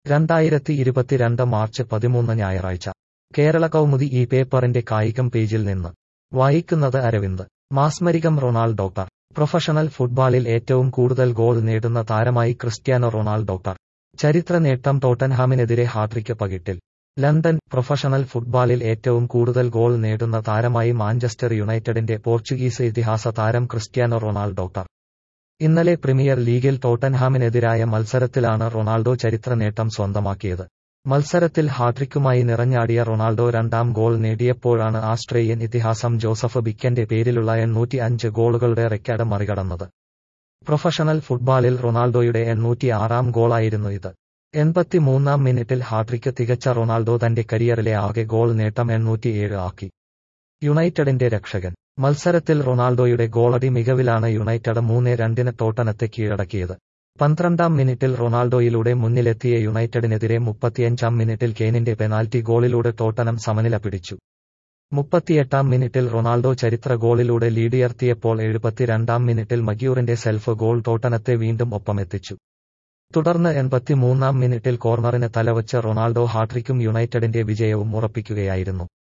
രണ്ടായിരത്തി ഇരുപത്തിരണ്ട് മാർച്ച് പതിമൂന്ന് ഞായറാഴ്ച കേരള കൗമുദി ഈ പേപ്പറിന്റെ കായികം പേജിൽ നിന്ന് വായിക്കുന്നത് അരവിന്ദ് മാസ്മരികം റൊണാൾഡോക്ടർ പ്രൊഫഷണൽ ഫുട്ബോളിൽ ഏറ്റവും കൂടുതൽ ഗോൾ നേടുന്ന താരമായി ക്രിസ്ത്യാനോ റൊണാൾഡോക്ടർ ചരിത്ര നേട്ടം ടോട്ടൻഹാമിനെതിരെ ഹാട്രിക്ക് പകിട്ടിൽ ലണ്ടൻ പ്രൊഫഷണൽ ഫുട്ബോളിൽ ഏറ്റവും കൂടുതൽ ഗോൾ നേടുന്ന താരമായി മാഞ്ചസ്റ്റർ യുണൈറ്റഡിന്റെ പോർച്ചുഗീസ് ഇതിഹാസ താരം ക്രിസ്ത്യാനോ റൊണാൾഡോക്ടർ ഇന്നലെ പ്രീമിയർ ലീഗിൽ ടോട്ടൻഹാമിനെതിരായ മത്സരത്തിലാണ് റൊണാൾഡോ ചരിത്ര നേട്ടം സ്വന്തമാക്കിയത് മത്സരത്തിൽ ഹാട്രിക്കുമായി നിറഞ്ഞാടിയ റൊണാൾഡോ രണ്ടാം ഗോൾ നേടിയപ്പോഴാണ് ആസ്ട്രേലിയൻ ഇതിഹാസം ജോസഫ് ബിക്കന്റെ പേരിലുള്ള എണ്ണൂറ്റി അഞ്ച് ഗോളുകളുടെ റെക്കോർഡ് മറികടന്നത് പ്രൊഫഷണൽ ഫുട്ബോളിൽ റൊണാൾഡോയുടെ എണ്ണൂറ്റി ആറാം ഗോളായിരുന്നു ഇത് എൺപത്തിമൂന്നാം മിനിറ്റിൽ ഹാട്രിക്ക് തികച്ച റൊണാൾഡോ തന്റെ കരിയറിലെ ആകെ ഗോൾ നേട്ടം എണ്ണൂറ്റിയേഴ് ആക്കി യുണൈറ്റഡിന്റെ രക്ഷകൻ മത്സരത്തിൽ റൊണാൾഡോയുടെ ഗോളടി മികവിലാണ് യുണൈറ്റഡ് മൂന്ന് രണ്ടിന് ടോട്ടനത്തെ കീഴടക്കിയത് പന്ത്രണ്ടാം മിനിറ്റിൽ റൊണാൾഡോയിലൂടെ മുന്നിലെത്തിയ യുണൈറ്റഡിനെതിരെ മുപ്പത്തിയഞ്ചാം മിനിറ്റിൽ കെയ്നിന്റെ പെനാൽറ്റി ഗോളിലൂടെ ടോട്ടനം സമനില പിടിച്ചു മുപ്പത്തിയെട്ടാം മിനിറ്റിൽ റൊണാൾഡോ ചരിത്ര ഗോളിലൂടെ ലീഡിയർത്തിയപ്പോൾ എഴുപത്തിരണ്ടാം മിനിറ്റിൽ മഗ്യൂറിന്റെ സെൽഫ് ഗോൾ ടോട്ടനത്തെ വീണ്ടും ഒപ്പമെത്തിച്ചു തുടർന്ന് എൺപത്തിമൂന്നാം മിനിറ്റിൽ കോർണറിന് തലവച്ച് റൊണാൾഡോ ഹാട്രിക്കും യുണൈറ്റഡിന്റെ വിജയവും ഉറപ്പിക്കുകയായിരുന്നു